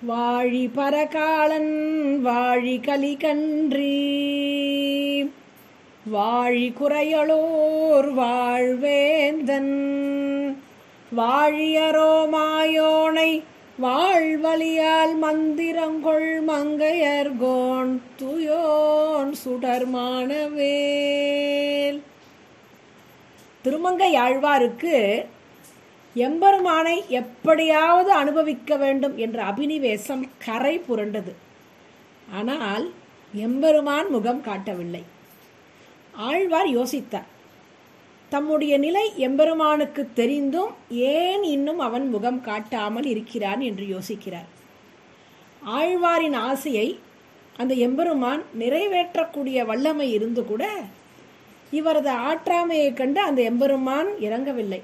வாழி பரகாலன் வாழி கலிகன்றி வாழி குறையலோர் வாழ்வேந்தன் வாழியரோ மாயோனை வாழ்வழியால் மந்திரங்கொள் மங்கையர்கோன் துயோன் சுடர்மானவேல் திருமங்கை ஆழ்வாருக்கு எம்பெருமானை எப்படியாவது அனுபவிக்க வேண்டும் என்ற அபினிவேசம் கரை புரண்டது ஆனால் எம்பெருமான் முகம் காட்டவில்லை ஆழ்வார் யோசித்தார் தம்முடைய நிலை எம்பெருமானுக்கு தெரிந்தும் ஏன் இன்னும் அவன் முகம் காட்டாமல் இருக்கிறான் என்று யோசிக்கிறார் ஆழ்வாரின் ஆசையை அந்த எம்பெருமான் நிறைவேற்றக்கூடிய வல்லமை இருந்து கூட இவரது ஆற்றாமையை கண்டு அந்த எம்பெருமான் இறங்கவில்லை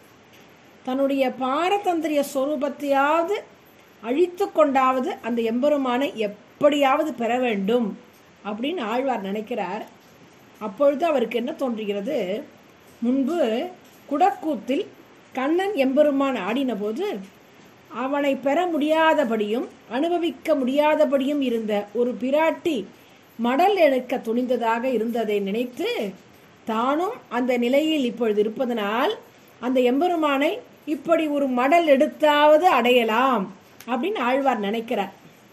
தன்னுடைய பாரதந்திரிய சொரூபத்தையாவது அழித்து கொண்டாவது அந்த எம்பெருமானை எப்படியாவது பெற வேண்டும் அப்படின்னு ஆழ்வார் நினைக்கிறார் அப்பொழுது அவருக்கு என்ன தோன்றுகிறது முன்பு குடக்கூத்தில் கண்ணன் எம்பெருமான் ஆடினபோது அவனை பெற முடியாதபடியும் அனுபவிக்க முடியாதபடியும் இருந்த ஒரு பிராட்டி மடல் எடுக்க துணிந்ததாக இருந்ததை நினைத்து தானும் அந்த நிலையில் இப்பொழுது இருப்பதனால் அந்த எம்பெருமானை இப்படி ஒரு மடல் எடுத்தாவது அடையலாம் அப்படின்னு ஆழ்வார் நினைக்கிறார்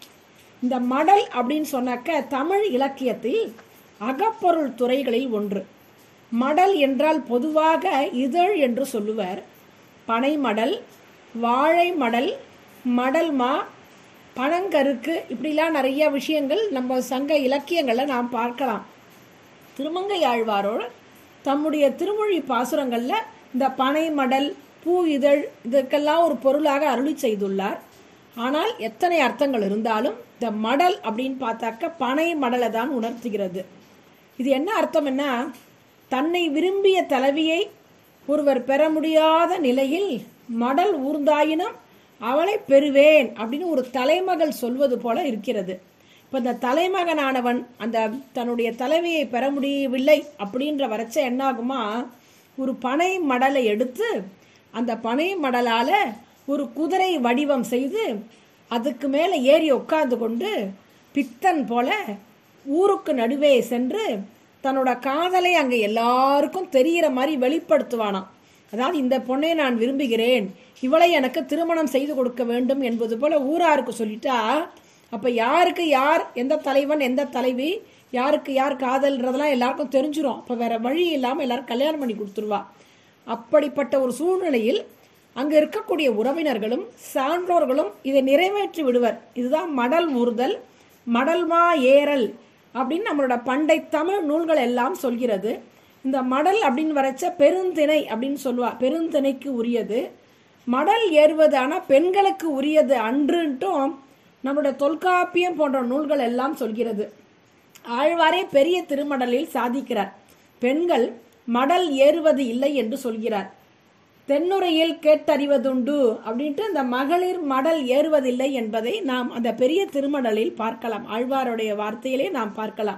இந்த மடல் அப்படின்னு சொன்னாக்க தமிழ் இலக்கியத்தில் அகப்பொருள் துறைகளில் ஒன்று மடல் என்றால் பொதுவாக இதழ் என்று சொல்லுவர் பனை மடல் வாழை மடல் மடல் மா பனங்கருக்கு இப்படிலாம் நிறைய விஷயங்கள் நம்ம சங்க இலக்கியங்களில் நாம் பார்க்கலாம் திருமங்கை ஆழ்வாரோடு தம்முடைய திருமொழி பாசுரங்களில் இந்த பனை மடல் பூ இதழ் இதற்கெல்லாம் ஒரு பொருளாக அருளி செய்துள்ளார் ஆனால் எத்தனை அர்த்தங்கள் இருந்தாலும் இந்த மடல் அப்படின்னு பார்த்தாக்க பனை மடலை தான் உணர்த்துகிறது இது என்ன அர்த்தம்னா தன்னை விரும்பிய தலைவியை ஒருவர் பெற முடியாத நிலையில் மடல் ஊர்ந்தாயினும் அவளை பெறுவேன் அப்படின்னு ஒரு தலைமகள் சொல்வது போல இருக்கிறது இப்போ இந்த தலைமகனானவன் அந்த தன்னுடைய தலைவியை பெற முடியவில்லை அப்படின்ற வரைச்ச என்னாகுமா ஒரு பனை மடலை எடுத்து அந்த பனை மடலால் ஒரு குதிரை வடிவம் செய்து அதுக்கு மேலே ஏறி உட்கார்ந்து கொண்டு பித்தன் போல ஊருக்கு நடுவே சென்று தன்னோட காதலை அங்கே எல்லாருக்கும் தெரிகிற மாதிரி வெளிப்படுத்துவானாம் அதாவது இந்த பொண்ணை நான் விரும்புகிறேன் இவளை எனக்கு திருமணம் செய்து கொடுக்க வேண்டும் என்பது போல ஊராருக்கு சொல்லிட்டா அப்போ யாருக்கு யார் எந்த தலைவன் எந்த தலைவி யாருக்கு யார் காதல்ன்றதெல்லாம் எல்லாருக்கும் தெரிஞ்சிரும் அப்போ வேற வழி இல்லாமல் எல்லாரும் கல்யாணம் பண்ணி கொடுத்துருவா அப்படிப்பட்ட ஒரு சூழ்நிலையில் அங்கே இருக்கக்கூடிய உறவினர்களும் சான்றோர்களும் இதை நிறைவேற்றி விடுவர் இதுதான் மடல் ஊறுதல் மடல்மா ஏறல் அப்படின்னு நம்மளோட பண்டை தமிழ் நூல்கள் எல்லாம் சொல்கிறது இந்த மடல் அப்படின்னு வரைச்ச பெருந்திணை அப்படின்னு சொல்லுவா பெருந்திணைக்கு உரியது மடல் ஏறுவது ஆனால் பெண்களுக்கு உரியது அன்றுன்ட்டும் நம்மளுடைய தொல்காப்பியம் போன்ற நூல்கள் எல்லாம் சொல்கிறது ஆழ்வாரே பெரிய திருமடலில் சாதிக்கிறார் பெண்கள் மடல் ஏறுவது இல்லை என்று சொல்கிறார் தென்னுரையில் கேட்டறிவதுண்டு அப்படின்ட்டு இந்த மகளிர் மடல் ஏறுவதில்லை என்பதை நாம் அந்த பெரிய திருமடலில் பார்க்கலாம் ஆழ்வாருடைய வார்த்தையிலே நாம் பார்க்கலாம்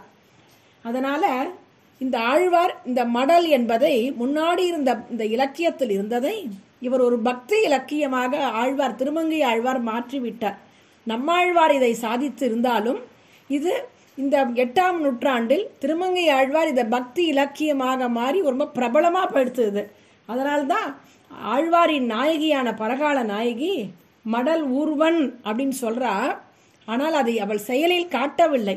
அதனால இந்த ஆழ்வார் இந்த மடல் என்பதை முன்னாடி இருந்த இந்த இலக்கியத்தில் இருந்ததை இவர் ஒரு பக்தி இலக்கியமாக ஆழ்வார் திருமங்கை ஆழ்வார் மாற்றிவிட்டார் நம்மாழ்வார் இதை சாதித்து இருந்தாலும் இது இந்த எட்டாம் நூற்றாண்டில் திருமங்கை ஆழ்வார் இதை பக்தி இலக்கியமாக மாறி ரொம்ப பிரபலமாக படுத்துது அதனால்தான் ஆழ்வாரின் நாயகியான பரகால நாயகி மடல் ஊர்வன் அப்படின்னு சொல்றா ஆனால் அதை அவள் செயலில் காட்டவில்லை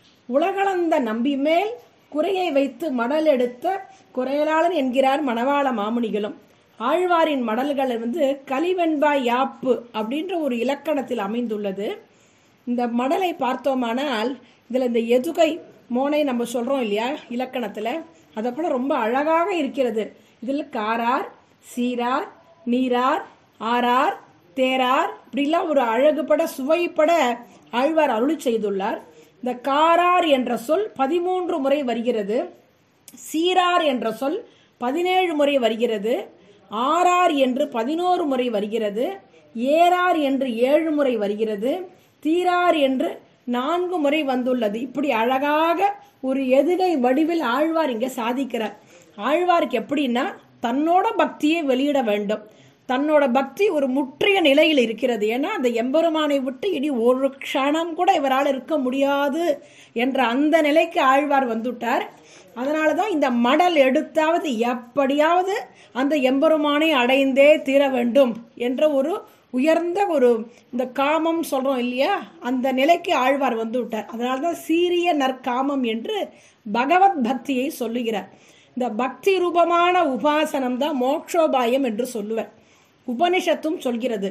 உலகளந்த நம்பி மேல் குறையை வைத்து மடல் எடுத்த குறையலாளன் என்கிறார் மணவாள மாமுனிகளும் ஆழ்வாரின் மடல்கள் வந்து கலிவெண்பா யாப்பு அப்படின்ற ஒரு இலக்கணத்தில் அமைந்துள்ளது இந்த மடலை பார்த்தோமானால் இதில் இந்த எதுகை மோனை நம்ம சொல்கிறோம் இல்லையா இலக்கணத்தில் அதை போல ரொம்ப அழகாக இருக்கிறது இதில் காரார் சீரார் நீரார் ஆரார் தேரார் இப்படிலாம் ஒரு அழகுபட சுவைப்பட ஆழ்வார் அருளி செய்துள்ளார் இந்த காரார் என்ற சொல் பதிமூன்று முறை வருகிறது சீரார் என்ற சொல் பதினேழு முறை வருகிறது ஆறார் என்று பதினோரு முறை வருகிறது ஏறார் என்று ஏழு முறை வருகிறது தீரார் என்று நான்கு முறை வந்துள்ளது இப்படி அழகாக ஒரு எதுகை வடிவில் ஆழ்வார் இங்கே சாதிக்கிறார் ஆழ்வாருக்கு எப்படின்னா தன்னோட பக்தியை வெளியிட வேண்டும் தன்னோட பக்தி ஒரு முற்றிய நிலையில் இருக்கிறது ஏன்னா அந்த எம்பெருமானை விட்டு இனி ஒரு க்ஷணம் கூட இவரால் இருக்க முடியாது என்ற அந்த நிலைக்கு ஆழ்வார் வந்துட்டார் அதனால தான் இந்த மடல் எடுத்தாவது எப்படியாவது அந்த எம்பெருமானை அடைந்தே தீர வேண்டும் என்ற ஒரு உயர்ந்த ஒரு இந்த காமம் சொல்றோம் இல்லையா அந்த நிலைக்கு ஆழ்வார் வந்து விட்டார் அதனால தான் சீரிய நற்காமம் என்று பகவத் பக்தியை சொல்லுகிறார் இந்த பக்தி ரூபமான உபாசனம் தான் மோக்ஷோபாயம் என்று சொல்லுவர் உபனிஷத்தும் சொல்கிறது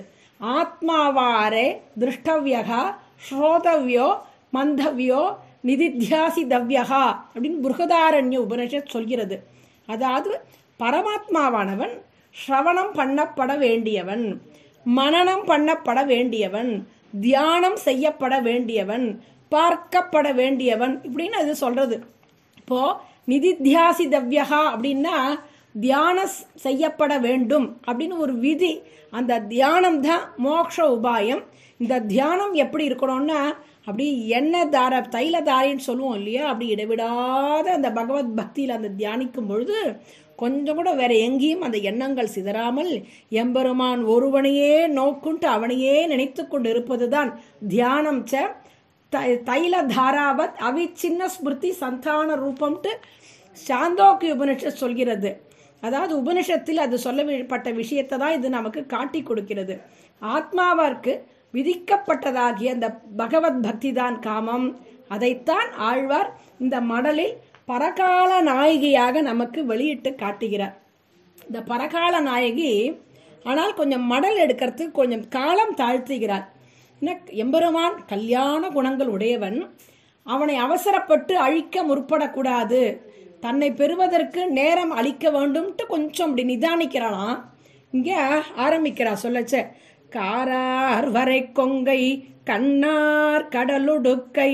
ஆத்மாவாரே திருஷ்டவியகா ஸ்ரோதவ்யோ மந்தவ்யோ நிதித்தியாசிதவ்யகா அப்படின்னு புருகதாரண்ய உபனிஷத் சொல்கிறது அதாவது பரமாத்மாவானவன் ஸ்ரவணம் பண்ணப்பட வேண்டியவன் மனனம் பண்ணப்பட வேண்டியவன் தியானம் செய்யப்பட வேண்டியவன் பார்க்கப்பட வேண்டியவன் இப்படின்னு அது சொல்றது இப்போ நிதித்தியாசிதவ்யகா அப்படின்னா தியானம் செய்யப்பட வேண்டும் அப்படின்னு ஒரு விதி அந்த தியானம் தான் மோக்ஷ உபாயம் இந்த தியானம் எப்படி இருக்கணும்னா அப்படி எண்ணெய் தார தைல தாரின்னு சொல்லுவோம் இல்லையா அப்படி இடைவிடாத அந்த பகவத் பக்தியில் அந்த தியானிக்கும் பொழுது கொஞ்சம் கூட வேற எங்கேயும் அந்த எண்ணங்கள் சிதறாமல் எம்பெருமான் ஒருவனையே நோக்குண்டு அவனையே நினைத்து கொண்டு இருப்பதுதான் தியானம் ச த- தைல தாராவத் அவிச்சின்ன ஸ்மிருதி சந்தான ரூபம்ட்டு சாந்தோக்கி உபனிஷத் சொல்கிறது அதாவது உபனிஷத்தில் அது சொல்லப்பட்ட விஷயத்தை தான் இது நமக்கு காட்டி கொடுக்கிறது ஆத்மாவிற்கு விதிக்கப்பட்டதாகிய அந்த பகவத் பக்தி தான் காமம் அதைத்தான் ஆழ்வார் இந்த மடலில் பரகால நாயகியாக நமக்கு வெளியிட்டு காட்டுகிறார் இந்த பரகால நாயகி ஆனால் கொஞ்சம் மடல் எடுக்கிறதுக்கு கொஞ்சம் காலம் தாழ்த்துகிறார் என்ன எம்பெருமான் கல்யாண குணங்கள் உடையவன் அவனை அவசரப்பட்டு அழிக்க முற்படக்கூடாது தன்னை பெறுவதற்கு நேரம் அளிக்க வேண்டும்ட்டு கொஞ்சம் அப்படி நிதானிக்கிறாளாம் இங்க ஆரம்பிக்கிறா சொல்லச்ச காரார் வரை கொங்கை கண்ணார் கடலுடுக்கை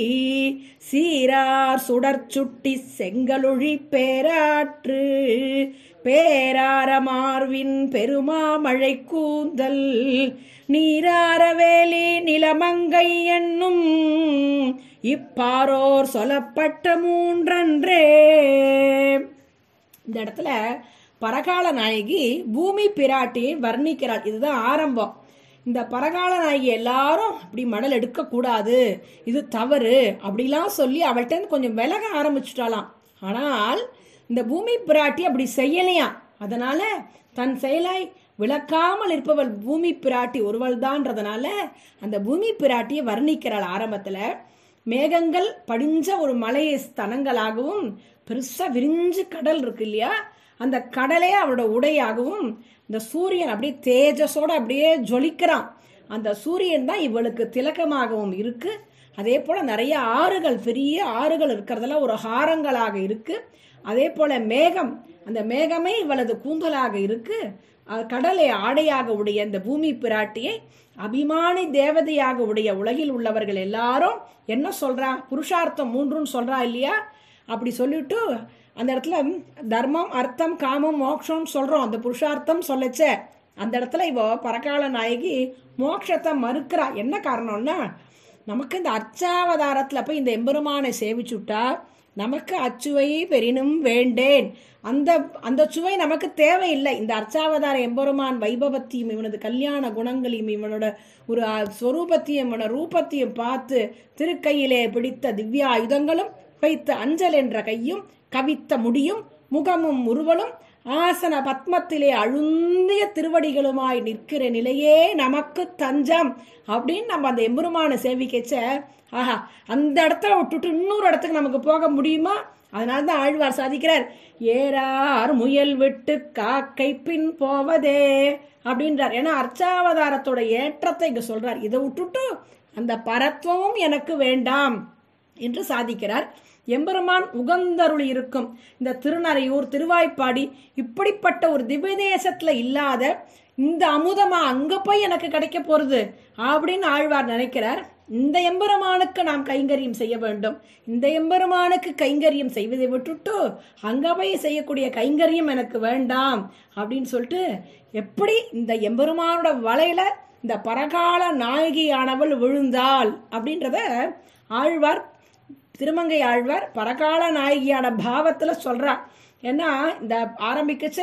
சீரார் சுடர் சுட்டி செங்கலுழி பேராற்று பேராரமார்வின் பெருமாமழை கூந்தல் நீராரவேலி நிலமங்கை என்னும் இப்பாரோர் சொல்லப்பட்ட மூன்றன்றே இந்த இடத்துல பரகால நாயகி பூமி பிராட்டியை வர்ணிக்கிறாள் இதுதான் ஆரம்பம் இந்த பரகால நாயகி எல்லாரும் இப்படி மடல் எடுக்கக்கூடாது இது தவறு அப்படிலாம் சொல்லி அவள்கிட்ட இருந்து கொஞ்சம் விலக ஆரம்பிச்சுட்டாலாம் ஆனால் இந்த பூமி பிராட்டி அப்படி செய்யலையாம் அதனால தன் செயலை விளக்காமல் இருப்பவள் பூமி பிராட்டி ஒருவள்தான்றதுனால அந்த பூமி பிராட்டியை வர்ணிக்கிறாள் ஆரம்பத்துல மேகங்கள் படிஞ்ச ஒரு மலை ஸ்தனங்களாகவும் பெருசா விரிஞ்சு கடல் இருக்கு இல்லையா அந்த கடலே அவளோட உடையாகவும் இந்த சூரியன் அப்படியே தேஜஸோட அப்படியே ஜொலிக்கிறான் அந்த சூரியன் தான் இவளுக்கு திலக்கமாகவும் இருக்கு அதே போல நிறைய ஆறுகள் பெரிய ஆறுகள் இருக்கிறதெல்லாம் ஒரு ஹாரங்களாக இருக்கு அதே போல மேகம் அந்த மேகமே இவளது கூந்தலாக இருக்கு அஹ் கடலை ஆடையாக உடைய இந்த பூமி பிராட்டியை அபிமானி தேவதையாக உடைய உலகில் உள்ளவர்கள் எல்லாரும் என்ன சொல்றா புருஷார்த்தம் மூன்றுன்னு சொல்றா இல்லையா அப்படி சொல்லிட்டு அந்த இடத்துல தர்மம் அர்த்தம் காமம் மோட்சம் சொல்றோம் அந்த புருஷார்த்தம் சொல்லச்சே அந்த இடத்துல இவ பரகால நாயகி மோட்சத்தை மறுக்கிறா என்ன காரணம்னா நமக்கு இந்த அர்ச்சாவதாரத்துல போய் இந்த எம்பெருமானை சேவிச்சுட்டா நமக்கு அச்சுவை பெரினும் வேண்டேன் அந்த அந்த சுவை நமக்கு தேவையில்லை இந்த அர்ச்சாவதார எம்பெருமான் வைபவத்தையும் இவனது கல்யாண குணங்களையும் இவனோட ஒரு அஹ், ஸ்வரூபத்தையும் இவனோட ரூபத்தையும் பார்த்து திருக்கையிலே பிடித்த திவ்ய ஆயுதங்களும் வைத்த அஞ்சல் என்ற கையும் கவித்த முடியும் முகமும் உருவலும் ஆசன பத்மத்திலே அழுந்திய திருவடிகளுமாய் நிற்கிற நிலையே நமக்கு தஞ்சம் அப்படின்னு நம்ம அந்த எம்பெருமான சேவிக்கச்ச ஆஹா அந்த இடத்துல விட்டுட்டு இன்னொரு இடத்துக்கு நமக்கு போக முடியுமா அதனால தான் ஆழ்வார் சாதிக்கிறார் ஏறார் முயல் விட்டு காக்கை பின் போவதே அப்படின்றார் ஏன்னா அர்ச்சாவதாரத்தோட ஏற்றத்தை இங்க சொல்றார் இதை விட்டுட்டு அந்த பரத்துவமும் எனக்கு வேண்டாம் என்று சாதிக்கிறார் எம்பெருமான் உகந்தருள் இருக்கும் இந்த திருநறையூர் திருவாய்ப்பாடி இப்படிப்பட்ட ஒரு திவ்யதேசத்துல இல்லாத இந்த அமுதமா அங்க போய் எனக்கு கிடைக்க போறது அப்படின்னு ஆழ்வார் நினைக்கிறார் இந்த எம்பெருமானுக்கு நாம் கைங்கரியம் செய்ய வேண்டும் இந்த எம்பெருமானுக்கு கைங்கரியம் செய்வதை விட்டுட்டு அங்க போய் செய்யக்கூடிய கைங்கரியம் எனக்கு வேண்டாம் அப்படின்னு சொல்லிட்டு எப்படி இந்த எம்பெருமானோட வலையில இந்த பரகால நாயகியானவள் விழுந்தாள் அப்படின்றத ஆழ்வார் திருமங்கை ஆழ்வார் பரகால நாயகியான பாவத்துல சொல்றா ஏன்னா இந்த ஆரம்பிக்கச்ச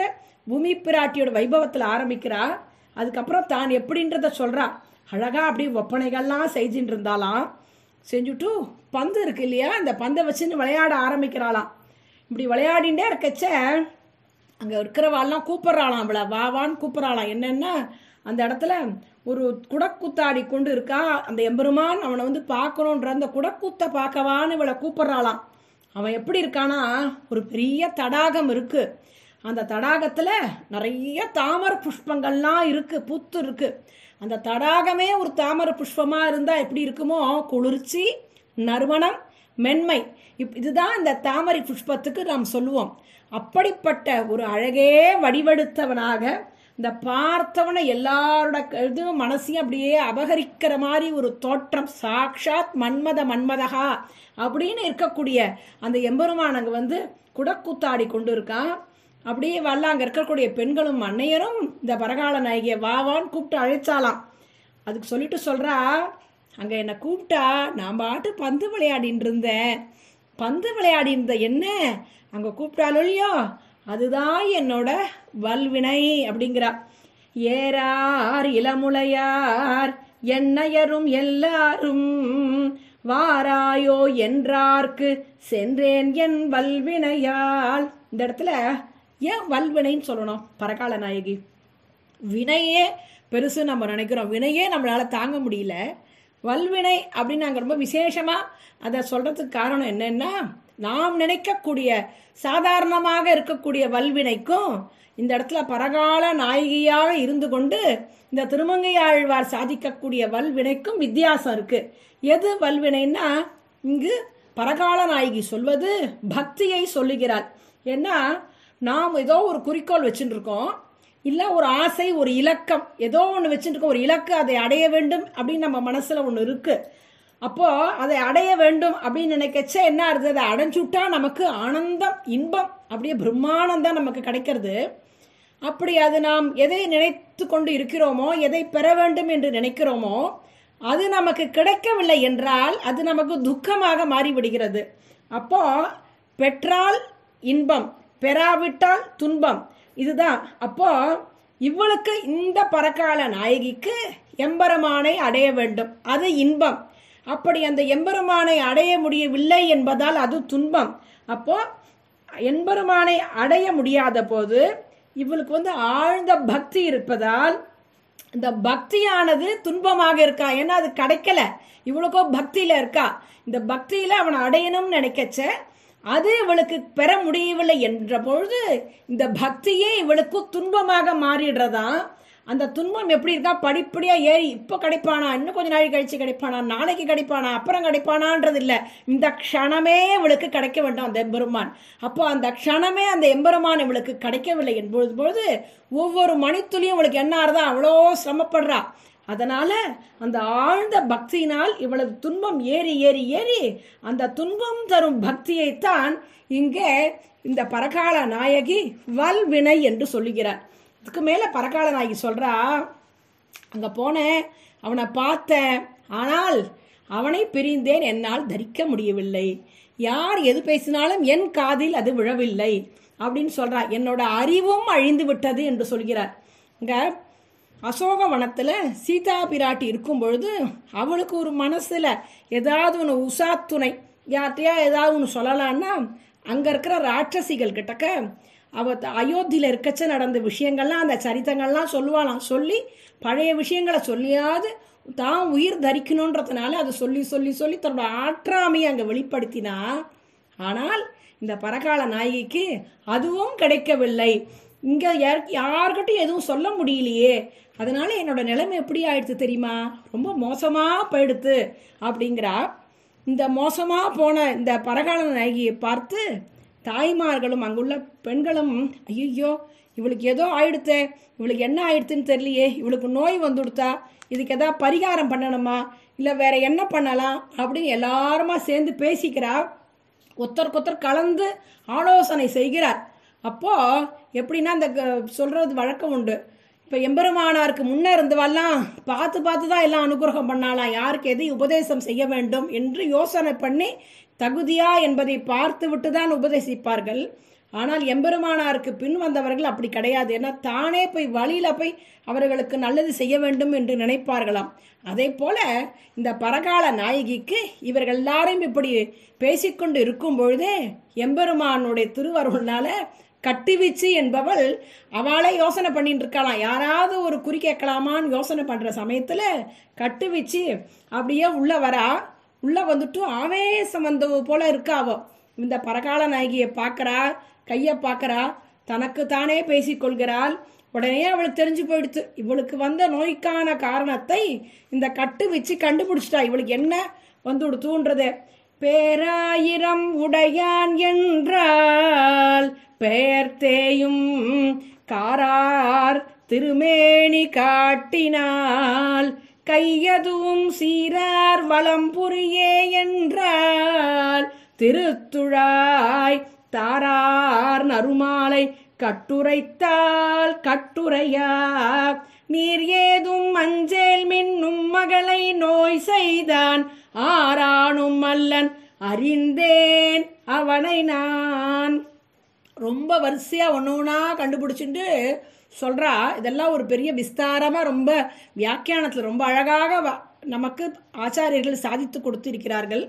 பூமி பிராட்டியோட வைபவத்துல ஆரம்பிக்கிறா அதுக்கப்புறம் தான் எப்படின்றத சொல்றா அழகா அப்படியே ஒப்பனைகள்லாம் செஞ்சுட்டு இருந்தாலாம் செஞ்சுட்டு பந்து இருக்கு இல்லையா அந்த பந்தை வச்சுன்னு விளையாட ஆரம்பிக்கிறாளாம் இப்படி விளையாடிண்டே இருக்கச்ச அங்கே இருக்கிறவாள்லாம் கூப்பிட்றாளாம் அவளை வா வான்னு கூப்பிட்றாளாம் என்னன்னா அந்த இடத்துல ஒரு குடக்குத்தாடி கொண்டு இருக்கா அந்த எம்பெருமான் அவனை வந்து பார்க்கணுன்ற அந்த குடக்கூத்தை பார்க்கவான்னு இவளை கூப்பிட்றாளாம் அவன் எப்படி இருக்கானா ஒரு பெரிய தடாகம் இருக்கு அந்த தடாகத்துல நிறைய தாமர புஷ்பங்கள்லாம் இருக்கு பூத்து இருக்கு அந்த தடாகமே ஒரு தாமர புஷ்பமா இருந்தா எப்படி இருக்குமோ குளிர்ச்சி நறுமணம் மென்மை இப் இதுதான் இந்த தாமரை புஷ்பத்துக்கு நாம் சொல்லுவோம் அப்படிப்பட்ட ஒரு அழகே வடிவெடுத்தவனாக இந்த பார்த்தவனை எல்லாரோட இதுவும் மனசையும் அப்படியே அபகரிக்கிற மாதிரி ஒரு தோற்றம் சாக்ஷாத் மன்மத மன்மதகா அப்படின்னு இருக்கக்கூடிய அந்த எம்பெருமான் அங்க வந்து குடக்கூத்தாடி கொண்டு இருக்கான் அப்படியே வரல அங்க இருக்கக்கூடிய பெண்களும் அன்னையரும் இந்த பரகால நாயகியை வாவான்னு கூப்பிட்டு அழைச்சாலாம் அதுக்கு சொல்லிட்டு சொல்றா அங்க என்னை கூப்பிட்டா நான் பாட்டு பந்து விளையாடின்னு இருந்தேன் பந்து விளையாடி இருந்த என்ன அங்க கூப்பிட்டாலும் இல்லையோ அதுதான் என்னோட வல்வினை அப்படிங்கிறா ஏறார் இளமுலையார் என்னையரும் எல்லாரும் வாராயோ என்றார்க்கு சென்றேன் என் வல்வினையால் இந்த இடத்துல ஏன் வல்வினைன்னு சொல்லணும் பரகால நாயகி வினையே பெருசு நம்ம நினைக்கிறோம் வினையே நம்மளால தாங்க முடியல வல்வினை அப்படின்னு நாங்கள் ரொம்ப விசேஷமா அதை சொல்றதுக்கு காரணம் என்னன்னா நாம் நினைக்கக்கூடிய சாதாரணமாக இருக்கக்கூடிய வல்வினைக்கும் இந்த இடத்துல பரகால நாயகியாக இருந்து கொண்டு இந்த திருமங்கையாழ்வார் சாதிக்கக்கூடிய வல்வினைக்கும் வித்தியாசம் இருக்கு எது வல்வினைன்னா இங்கு பரகால நாயகி சொல்வது பக்தியை சொல்லுகிறார் ஏன்னா நாம் ஏதோ ஒரு குறிக்கோள் வச்சுட்டு இருக்கோம் இல்லை ஒரு ஆசை ஒரு இலக்கம் ஏதோ ஒன்று வச்சுட்டு இருக்கோம் ஒரு இலக்கு அதை அடைய வேண்டும் அப்படின்னு நம்ம மனசுல ஒன்று இருக்கு அப்போ அதை அடைய வேண்டும் அப்படின்னு நினைக்கச்ச என்ன ஆகுது அதை அடைஞ்சுட்டா நமக்கு ஆனந்தம் இன்பம் அப்படியே பிரம்மானந்தம் நமக்கு கிடைக்கிறது அப்படி அது நாம் எதை நினைத்து கொண்டு இருக்கிறோமோ எதை பெற வேண்டும் என்று நினைக்கிறோமோ அது நமக்கு கிடைக்கவில்லை என்றால் அது நமக்கு துக்கமாக மாறிவிடுகிறது அப்போ பெற்றால் இன்பம் பெறாவிட்டால் துன்பம் இதுதான் அப்போ இவளுக்கு இந்த பரக்கால நாயகிக்கு எம்பெருமானை அடைய வேண்டும் அது இன்பம் அப்படி அந்த எம்பெருமானை அடைய முடியவில்லை என்பதால் அது துன்பம் அப்போ எம்பெருமானை அடைய முடியாத போது இவளுக்கு வந்து ஆழ்ந்த பக்தி இருப்பதால் இந்த பக்தியானது துன்பமாக இருக்கா ஏன்னா அது கிடைக்கல இவளுக்கோ பக்தியில இருக்கா இந்த பக்தியில அவனை அடையணும்னு நினைக்கச்ச அது இவளுக்கு பெற முடியவில்லை என்ற பொழுது இந்த பக்தியே இவளுக்கு துன்பமாக மாறிடுறதா அந்த துன்பம் எப்படி இருக்கா படிப்படியா ஏறி இப்போ கிடைப்பானா இன்னும் கொஞ்ச நாள் கழிச்சு கிடைப்பானா நாளைக்கு கிடைப்பானா அப்புறம் கிடைப்பானான்றது இல்ல இந்த க்ஷணமே இவளுக்கு கிடைக்க வேண்டும் அந்த எம்பெருமான் அப்போ அந்த க்ஷணமே அந்த எம்பெருமான் இவளுக்கு கிடைக்கவில்லை என்பது பொழுது ஒவ்வொரு மணித்துளியும் இவளுக்கு என்ன ஆறுதா அவ்வளோ சிரமப்படுறா அதனால அந்த ஆழ்ந்த பக்தியினால் இவளது துன்பம் ஏறி ஏறி ஏறி அந்த துன்பம் தரும் பக்தியைத்தான் இங்கே இந்த பரகால நாயகி வல்வினை என்று சொல்லுகிறார் இதுக்கு மேல பரகால நாயகி சொல்றா அங்க போனேன் அவனை பார்த்தேன் ஆனால் அவனை பிரிந்தேன் என்னால் தரிக்க முடியவில்லை யார் எது பேசினாலும் என் காதில் அது விழவில்லை அப்படின்னு சொல்றா என்னோட அறிவும் அழிந்து விட்டது என்று சொல்கிறார் இங்க அசோக வனத்துல சீதா பிராட்டி இருக்கும் பொழுது அவளுக்கு ஒரு மனசுல ஏதாவது ஒன்று உசாத்துணை யார்கிட்டயா ஏதாவது ஒன்று சொல்லலான்னா அங்க இருக்கிற ராட்சசிகள் கிட்டக்க அவ த- அயோத்தியில இருக்கச்ச நடந்த விஷயங்கள்லாம் அந்த சரித்தங்கள்லாம் சொல்லுவாளாம் சொல்லி பழைய விஷயங்களை சொல்லியாவது தான் உயிர் தரிக்கணுன்றதுனால அதை சொல்லி சொல்லி சொல்லி தன்னோட ஆற்றாமையை அங்க வெளிப்படுத்தினா ஆனால் இந்த பரகால நாயகிக்கு அதுவும் கிடைக்கவில்லை இங்க யார்- யார்கிட்டயும் எதுவும் சொல்ல முடியலையே அதனால என்னோட நிலைமை எப்படி ஆயிடுச்சு தெரியுமா ரொம்ப மோசமா போயிடுத்து அப்படிங்கிறா இந்த மோசமா போன இந்த பரகால நாயகியை பார்த்து தாய்மார்களும் அங்குள்ள பெண்களும் ஐயோ இவளுக்கு ஏதோ ஆயிடுத்தே இவளுக்கு என்ன ஆயிடுத்துன்னு தெரியலையே இவளுக்கு நோய் வந்துடுத்தா இதுக்கு ஏதாவது பரிகாரம் பண்ணணுமா இல்லை வேற என்ன பண்ணலாம் அப்படின்னு எல்லாருமா சேர்ந்து பேசிக்கிறா ஒருத்தருக்கொத்தர் கலந்து ஆலோசனை செய்கிறார் அப்போ எப்படின்னா அந்த க- சொல்றது வழக்கம் உண்டு இப்போ எம்பெருமானாருக்கு முன்ன இருந்தவெல்லாம் பார்த்து பார்த்து தான் எல்லாம் அனுகிரகம் பண்ணாலாம் யாருக்கு எதை உபதேசம் செய்ய வேண்டும் என்று யோசனை பண்ணி தகுதியா என்பதை பார்த்து விட்டு தான் உபதேசிப்பார்கள் ஆனால் எம்பெருமானாருக்கு பின் வந்தவர்கள் அப்படி கிடையாது ஏன்னா தானே போய் வழியில போய் அவர்களுக்கு நல்லது செய்ய வேண்டும் என்று நினைப்பார்களாம் அதே போல இந்த பரகால நாயகிக்கு இவர்கள் எல்லாரும் இப்படி பேசிக்கொண்டு இருக்கும் பொழுதே எம்பெருமானுடைய திருவருள்னால கட்டிவீச்சு என்பவள் அவளே யோசனை பண்ணிட்டு இருக்கலாம் யாராவது ஒரு குறி கேட்கலாமான்னு யோசனை பண்ற சமயத்துல கட்டுவீச்சு அப்படியே உள்ள வரா உள்ள வந்துட்டு ஆவேசம் வந்தவ போல இருக்கா அவ இந்த பரகால நாயகியை பார்க்கறா கையை பார்க்கறா தனக்கு தானே பேசிக்கொள்கிறாள் உடனே அவளுக்கு தெரிஞ்சு போயிடுத்து இவளுக்கு வந்த நோய்க்கான காரணத்தை இந்த கட்டு வச்சு கண்டுபிடிச்சிட்டா இவளுக்கு என்ன வந்து கொடுத்துன்றது பேராயிரம் உடையான் என்றால் பெயர் தேயும் காரார் திருமேனி காட்டினால் கையதுவும் சீரார் வளம் புரியே என்றால் திருத்துழாய் தாரார் நறுமாலை கட்டுரைத்தால் கட்டுரையா நீர் ஏதும் மஞ்சேல் மின்னும் மகளை நோய் செய்தான் ஆரானும் அல்லன் அறிந்தேன் அவனை நான் ரொம்ப வரிசையா ஒன்று ஒன்றா கண்டுபிடிச்சிட்டு சொல்றா இதெல்லாம் ஒரு பெரிய விஸ்தாரமா ரொம்ப வியாக்கியானத்துல ரொம்ப அழகாக வ- நமக்கு ஆச்சாரியர்கள் சாதித்து கொடுத்திருக்கிறார்கள்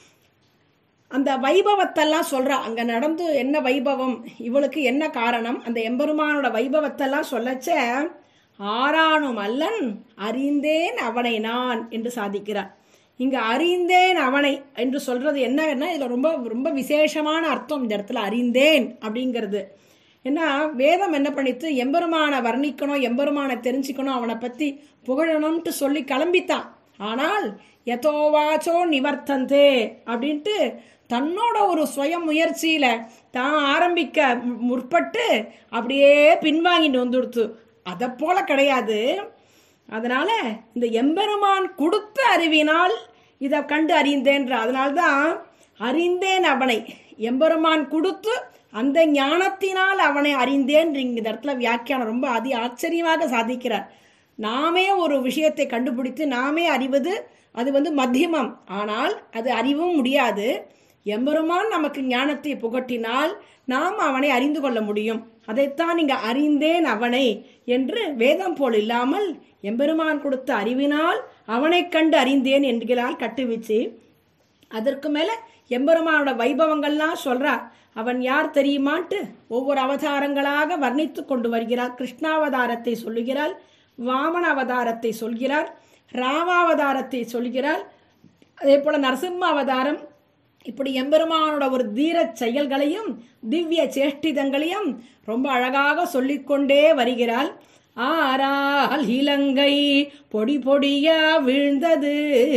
அந்த வைபவத்தெல்லாம் சொல்றா அங்க நடந்து என்ன வைபவம் இவளுக்கு என்ன காரணம் அந்த எம்பெருமானோட வைபவத்தெல்லாம் சொல்லச்ச ஆறானும் அல்லன் அறிந்தேன் அவனை நான் என்று சாதிக்கிறார் இங்க அறிந்தேன் அவனை என்று சொல்றது என்னன்னா இதுல ரொம்ப ரொம்ப விசேஷமான அர்த்தம் இந்த இடத்துல அறிந்தேன் அப்படிங்கிறது ஏன்னா வேதம் என்ன பண்ணித்து எம்பெருமானை வர்ணிக்கணும் எம்பெருமானை தெரிஞ்சுக்கணும் அவனை பத்தி புகழணும்ட்டு சொல்லி கிளம்பித்தான் ஆனால் எதோவாச்சோ நிவர்த்தந்தே அப்படின்ட்டு தன்னோட ஒரு சுய முயற்சியில தான் ஆரம்பிக்க மு- முற்பட்டு அப்படியே பின்வாங்கிட்டு வந்துடுத்து அதை போல கிடையாது அதனால இந்த எம்பெருமான் கொடுத்த அறிவினால் இதை கண்டு அறிந்தேன்ற அதனால்தான் அறிந்தேன் அவனை எம்பெருமான் கொடுத்து அந்த ஞானத்தினால் அவனை அறிந்தேன் இந்த இடத்துல வியாக்கியானம் ரொம்ப அதி ஆச்சரியமாக சாதிக்கிறார் நாமே ஒரு விஷயத்தை கண்டுபிடித்து நாமே அறிவது அது வந்து மத்தியமம் ஆனால் அது அறிவும் முடியாது எம்பெருமான் நமக்கு ஞானத்தை புகட்டினால் நாம் அவனை அறிந்து கொள்ள முடியும் அதைத்தான் நீங்க அறிந்தேன் அவனை என்று வேதம் போல் இல்லாமல் எம்பெருமான் கொடுத்த அறிவினால் அவனைக் கண்டு அறிந்தேன் என்கிறாள் கட்டுவிச்சு அதற்கு மேல எம்பெருமானோட வைபவங்கள்லாம் சொல்றா அவன் யார் தெரியுமான்ட்டு ஒவ்வொரு அவதாரங்களாக வர்ணித்து கொண்டு வருகிறார் கிருஷ்ணாவதாரத்தை சொல்லுகிறாள் வாமன அவதாரத்தை சொல்கிறார் ராமாவதாரத்தை சொல்கிறார் அதே போல நரசிம்ம அவதாரம் இப்படி எம்பெருமானோட ஒரு தீரச் செயல்களையும் திவ்ய சேஷ்டிதங்களையும் ரொம்ப அழகாக சொல்லிக்கொண்டே வருகிறாள் ஆரால் இலங்கை பொடி பொடியா வீழ்ந்தது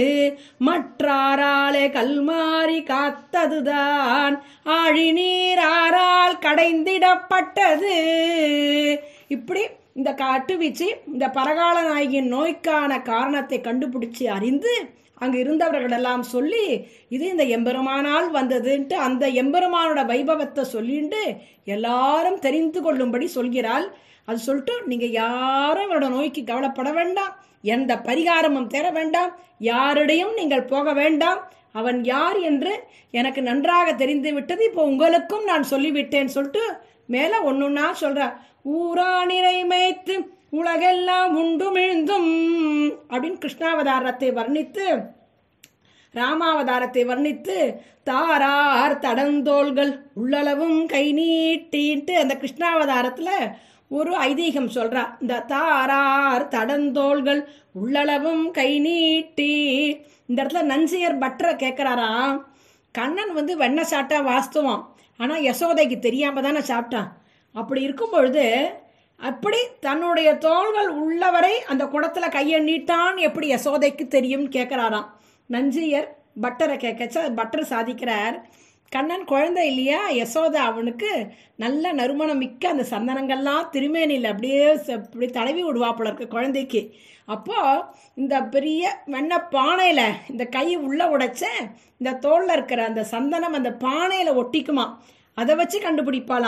மற்றாராலே கல்மாரி காத்ததுதான் ஆழி நீர் ஆறால் கடைந்திடப்பட்டது இப்படி இந்த காட்டுவீச்சு இந்த பரகால நாயகியின் நோய்க்கான காரணத்தை கண்டுபிடிச்சு அறிந்து அங்கு இருந்தவர்களெல்லாம் சொல்லி இது இந்த எம்பெருமானால் வந்ததுன்ட்டு அந்த எம்பெருமானோட வைபவத்தை சொல்லிட்டு எல்லாரும் தெரிந்து கொள்ளும்படி சொல்கிறாள் அது சொல்லிட்டு நீங்க யாரும் இவரோட நோய்க்கு கவலைப்பட வேண்டாம் எந்த பரிகாரமும் தேட வேண்டாம் யாரிடையும் நீங்கள் போக வேண்டாம் அவன் யார் என்று எனக்கு நன்றாக தெரிந்து விட்டது இப்போ உங்களுக்கும் நான் சொல்லிவிட்டேன் சொல்லிட்டு மேல ஒன்னொன்னா சொல்ற ஊரா நிறை மேய்த்து உலகெல்லாம் உண்டுமிழ்ந்தும் அப்படின்னு கிருஷ்ணாவதாரத்தை வர்ணித்து ராமாவதாரத்தை வர்ணித்து தாரார் தடந்தோள்கள் உள்ளளவும் கை நீட்டின்ட்டு அந்த கிருஷ்ணாவதாரத்துல ஒரு ஐதீகம் சொல்றா இந்த தாரார் தடந்தோள்கள் உள்ளளவும் கை நீட்டி இந்த இடத்துல நஞ்சியர் பட்டரை கேட்கிறாராம் கண்ணன் வந்து வெண்ணெய் சாப்பிட்டா வாஸ்தவம் ஆனா யசோதைக்கு தெரியாம தானே சாப்பிட்டான் அப்படி இருக்கும் பொழுது அப்படி தன்னுடைய தோள்கள் உள்ளவரை அந்த குடத்துல கையை நீட்டான் எப்படி யசோதைக்கு தெரியும் கேட்கிறாராம் நஞ்சியர் பட்டரை கேட்கச்ச பட்டர் சாதிக்கிறார் கண்ணன் குழந்தை இல்லையா யசோதா அவனுக்கு நல்ல நறுமணம் மிக்க அந்த சந்தனங்கள்லாம் திருமேனியில் அப்படியே ச- இப்படி தடவி விடுவாப்புல இருக்கு குழந்தைக்கு அப்போ இந்த பெரிய வெண்ணெய் பானையில இந்த கை உள்ள உடைச்ச இந்த தோல்ல இருக்கிற அந்த சந்தனம் அந்த பானையில ஒட்டிக்குமா அதை வச்சு கண்டுபிடிப்பாளாம்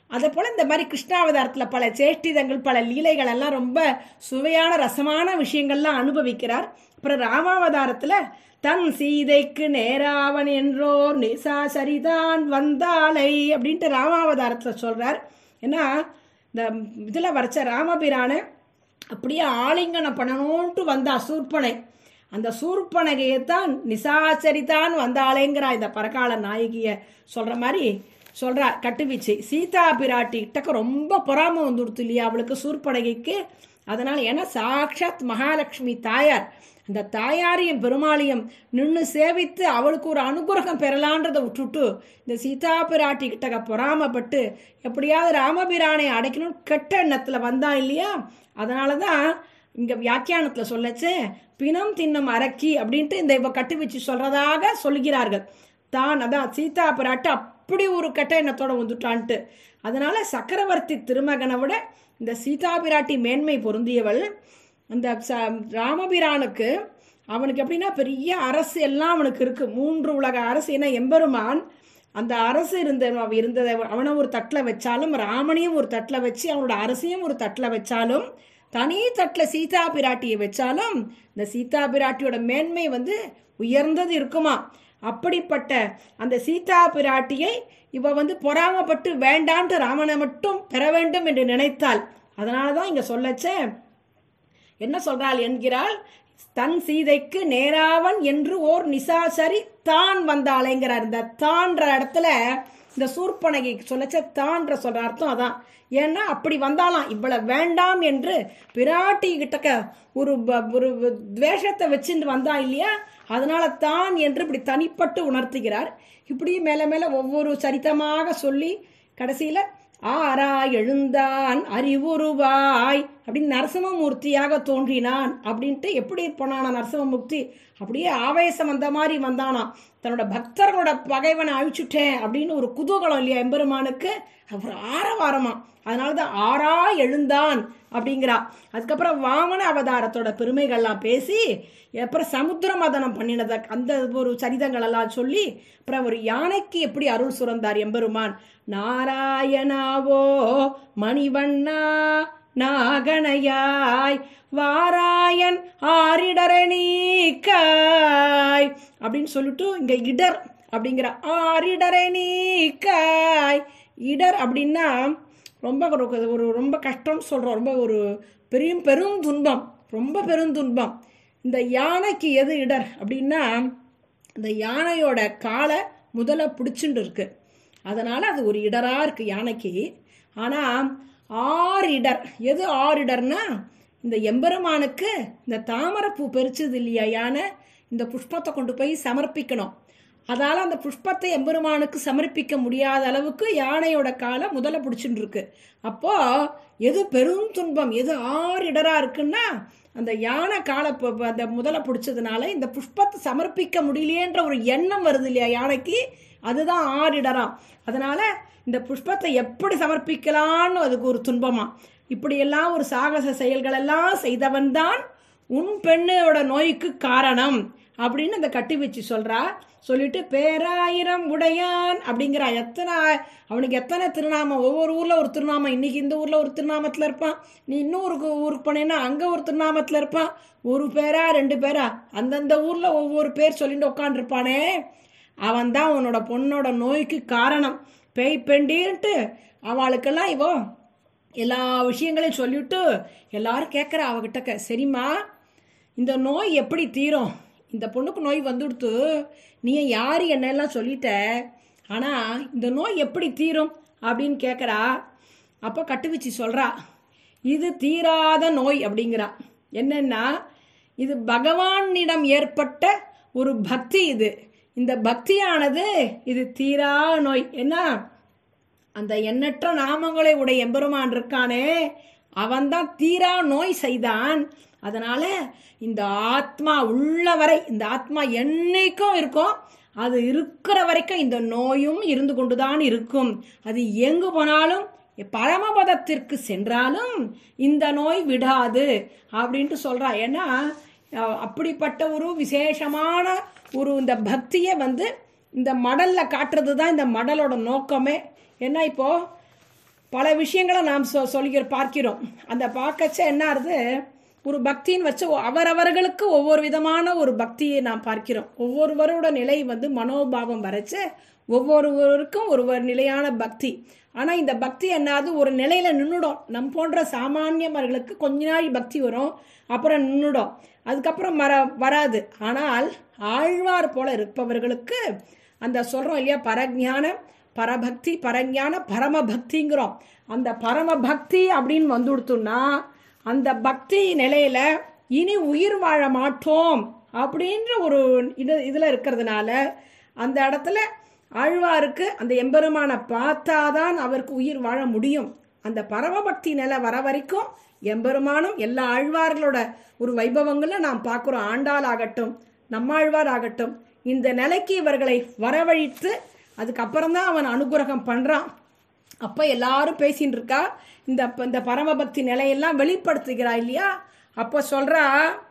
அதே போல் இந்த மாதிரி கிருஷ்ணாவதாரத்தில் பல சேஷ்டிதங்கள் பல லீலைகள் எல்லாம் ரொம்ப சுவையான ரசமான விஷயங்கள்லாம் அனுபவிக்கிறார் அப்புறம் ராமாவதாரத்தில் தன் சீதைக்கு நேராவன் என்றோர் நிசா சரிதான் வந்தாலை அப்படின்ட்டு ராமாவதாரத்தில் சொல்கிறார் ஏன்னா இந்த இதில் வரைச்ச ராமபிரானை அப்படியே ஆலிங்கனம் பண்ணணும்ட்டு வந்தா சூர்பனை அந்த சூர்பனகையை தான் நிசாச்சரித்தான் வந்தாளேங்கிறா இந்த பரகால நாயகிய சொல்ற மாதிரி சொல்றா கட்டுவீச்சு சீதா பிராட்டி கிட்டக்க ரொம்ப பொறாம வந்துடுத்து இல்லையா அவளுக்கு சூர்பனகைக்கு அதனால ஏன்னா சாட்சாத் மகாலட்சுமி தாயார் அந்த தாயாரையும் பெருமாளையும் நின்று சேவித்து அவளுக்கு ஒரு அனுகிரகம் பெறலான்றதை விட்டுட்டு இந்த சீதா பிராட்டி கிட்டக்க பொறாமப்பட்டு எப்படியாவது ராமபிரானை அடைக்கணும் கெட்ட எண்ணத்தில் வந்தான் இல்லையா அதனால தான் இங்கே வியாக்கியானத்தில் சொல்லச்சு பிணம் தின்னும் அரக்கி அப்படின்ட்டு இந்த இவ கட்டு வச்சு சொல்றதாக சொல்கிறார்கள் தான் அதான் சீதா பிராட்டு அப்படி ஒரு கெட்ட எண்ணத்தோட வந்துட்டான்ட்டு அதனால சக்கரவர்த்தி திருமகனை விட இந்த சீதா பிராட்டி மேன்மை பொருந்தியவள் அந்த ச- ராமபிரானுக்கு அவனுக்கு எப்படின்னா பெரிய அரசு எல்லாம் அவனுக்கு இருக்கு மூன்று உலக அரசு ஏன்னா எம்பெருமான் அந்த அரசு இருந்த இருந்ததை அவனை ஒரு தட்டில் வச்சாலும் ராமனையும் ஒரு தட்டில் வச்சு அவனோட அரசையும் ஒரு தட்டில் வச்சாலும் தனி தட்டில் சீதா பிராட்டியை வச்சாலும் இந்த சீதா பிராட்டியோட மேன்மை வந்து உயர்ந்தது இருக்குமா அப்படிப்பட்ட அந்த சீதா பிராட்டியை இவ வந்து பொறாமப்பட்டு வேண்டான்ட்டு ராமனை மட்டும் பெற வேண்டும் என்று நினைத்தாள் அதனால தான் இங்கே சொல்லச்சே என்ன சொல்றாள் என்கிறாள் தன் சீதைக்கு நேராவன் என்று ஓர் நிசாசரி தான் வந்தாளேங்கிறார் இந்த தான்ற இடத்துல இந்த சூர்பனகை சொல்லச்ச தான்ற சொல்ற அர்த்தம் அதான் ஏன்னா அப்படி வந்தாலாம் இவ்வளவு வேண்டாம் என்று பிராட்டி கிட்டக்க ஒரு ப- ஒரு துவேஷத்தை வச்சுட்டு வந்தா இல்லையா அதனால தான் என்று இப்படி தனிப்பட்டு உணர்த்துகிறார் இப்படி மேல மேல ஒவ்வொரு சரித்தமாக சொல்லி கடைசியில ஆராய் எழுந்தான் அறிவுருவாய் அப்படின்னு நரசிம்மமூர்த்தியாக தோன்றினான் அப்படின்ட்டு எப்படி போனானா நரசிம்மமூர்த்தி அப்படியே ஆவேசம் வந்த மாதிரி வந்தானாம் தன்னோட பக்தர்களோட பகைவனை அழிச்சுட்டேன் அப்படின்னு ஒரு குதூகலம் இல்லையா எம்பெருமானுக்கு அவர் ஆரவாரமா அதனால தான் ஆறா எழுந்தான் அப்படிங்கிறா அதுக்கப்புறம் வாமன அவதாரத்தோட பெருமைகள்லாம் பேசி அப்புறம் சமுத்திர மதனம் பண்ணினத அந்த ஒரு சரிதங்கள் எல்லாம் சொல்லி அப்புறம் ஒரு யானைக்கு எப்படி அருள் சுரந்தார் எம்பெருமான் நாராயணாவோ மணிவண்ணா நாகனையாய் வாராயன் ஆரிடரை நீக்காய் அப்படின்னு சொல்லிட்டு இங்க இடர் அப்படிங்கிற ஆரிடரை நீக்காய் இடர் அப்படின்னா ரொம்ப ஒரு ஒரு ரொம்ப கஷ்டம் சொல்கிறோம் ரொம்ப ஒரு பெரிய பெரும் துன்பம் ரொம்ப பெரும் துன்பம் இந்த யானைக்கு எது இடர் அப்படின்னா இந்த யானையோட காலை முதல்ல பிடிச்சுட்டு இருக்கு அதனால அது ஒரு இடரா இருக்கு யானைக்கு ஆனா ஆறு இடர் எது ஆறு இடர்னா இந்த எம்பெருமானுக்கு இந்த தாமரைப்பூ பெரிச்சது இல்லையா யானை இந்த புஷ்பத்தை கொண்டு போய் சமர்ப்பிக்கணும் அதால அந்த புஷ்பத்தை எம்பெருமானுக்கு சமர்ப்பிக்க முடியாத அளவுக்கு யானையோட காலை முதல்ல பிடிச்சிட்டு இருக்கு அப்போ எது பெரும் துன்பம் எது ஆறு இடரா இருக்குன்னா அந்த யானை காலை ப- ப- அந்த முதல்ல பிடிச்சதுனால இந்த புஷ்பத்தை சமர்ப்பிக்க முடியலையேன்ற ஒரு எண்ணம் வருது இல்லையா யானைக்கு அதுதான் ஆறு இடராம் அதனால இந்த புஷ்பத்தை எப்படி சமர்ப்பிக்கலான்னு அதுக்கு ஒரு துன்பமா இப்படியெல்லாம் ஒரு சாகச செயல்கள் எல்லாம் செய்தவன் தான் உன் பெண்ணோட நோய்க்கு காரணம் அப்படின்னு அந்த கட்டி வச்சு சொல்றா சொல்லிட்டு பேராயிரம் உடையான் அப்படிங்கிறா எத்தனை அவனுக்கு எத்தனை திருநாமம் ஒவ்வொரு ஊர்ல ஒரு திருநாமம் இன்னைக்கு இந்த ஊர்ல ஒரு திருநாமத்துல இருப்பான் நீ இன்னொரு ஊருக்கு போனேன்னா அங்க ஒரு திருநாமத்துல இருப்பான் ஒரு பேரா ரெண்டு பேரா அந்தந்த ஊர்ல ஒவ்வொரு பேர் சொல்லிட்டு உட்காந்துருப்பானே அவன் தான் உன்னோட பொண்ணோட நோய்க்கு காரணம் பேய் பெண்டின்ட்டு அவளுக்கெல்லாம் இவோ எல்லா விஷயங்களையும் சொல்லிவிட்டு எல்லாரும் கேட்குறா அவகிட்டக்க சரிம்மா இந்த நோய் எப்படி தீரும் இந்த பொண்ணுக்கு நோய் வந்துடுத்து நீ யார் என்னெல்லாம் சொல்லிட்ட ஆனால் இந்த நோய் எப்படி தீரும் அப்படின்னு கேட்குறா அப்போ கட்டுவீச்சு சொல்கிறா இது தீராத நோய் அப்படிங்கிறா என்னன்னா இது பகவானிடம் ஏற்பட்ட ஒரு பக்தி இது இந்த பக்தியானது இது தீரா நோய் என்ன அந்த எண்ணற்ற நாமங்களை உடைய எம்பெருமான் இருக்கானே அவன்தான் தீரா நோய் செய்தான் அதனால இந்த ஆத்மா உள்ள வரை இந்த ஆத்மா என்னைக்கும் இருக்கும் அது இருக்கிற வரைக்கும் இந்த நோயும் இருந்து கொண்டுதான் இருக்கும் அது எங்கு போனாலும் பரமபதத்திற்கு சென்றாலும் இந்த நோய் விடாது அப்படின்ட்டு சொல்றா ஏன்னா அஹ், அப்படிப்பட்ட ஒரு விசேஷமான ஒரு இந்த பக்தியை வந்து இந்த மடல்ல காட்டுறது தான் இந்த மடலோட நோக்கமே ஏன்னா இப்போ பல விஷயங்களை நாம் சொ சொல்லிக்கிற பார்க்கிறோம் அந்த பார்க்கச்ச என்ன ஆகுது ஒரு பக்தின்னு வச்சு அவரவர்களுக்கு ஒவ்வொரு விதமான ஒரு பக்தியை நாம் பார்க்கிறோம் ஒவ்வொருவரோட நிலை வந்து மனோபாவம் வரைச்சு ஒவ்வொருவருக்கும் ஒரு ஒரு நிலையான பக்தி ஆனால் இந்த பக்தி என்னாது ஒரு நிலையில நின்றுடும் நம் போன்ற சாமானியமர்களுக்கு கொஞ்ச நாள் பக்தி வரும் அப்புறம் நின்றுடும் அதுக்கப்புறம் மர வராது ஆனால் ஆழ்வார் போல இருப்பவர்களுக்கு அந்த சொல்றோம் இல்லையா பரஜான பரபக்தி பரஞான பரமபக்திங்கிறோம் அந்த பரமபக்தி அப்படின்னு வந்து கொடுத்தோம்னா அந்த பக்தி நிலையில இனி உயிர் வாழ மாட்டோம் அப்படின்ற ஒரு இது இதில் இருக்கிறதுனால அந்த இடத்துல ஆழ்வாருக்கு அந்த எம்பெருமானை பார்த்தாதான் அவருக்கு உயிர் வாழ முடியும் அந்த பரமபக்தி நிலை வர வரைக்கும் எம்பெருமானும் எல்லா ஆழ்வார்களோட ஒரு வைபவங்களை நாம் பார்க்குறோம் ஆண்டாள் ஆகட்டும் நம்மாழ்வார் ஆகட்டும் இந்த நிலைக்கு இவர்களை வரவழைத்து அதுக்கப்புறம் தான் அவன் அனுகிரகம் பண்ணுறான் அப்போ எல்லாரும் பேசின்னு இருக்கா இந்த இந்த பரமபக்தி நிலையெல்லாம் வெளிப்படுத்துகிறா இல்லையா அப்போ சொல்கிறா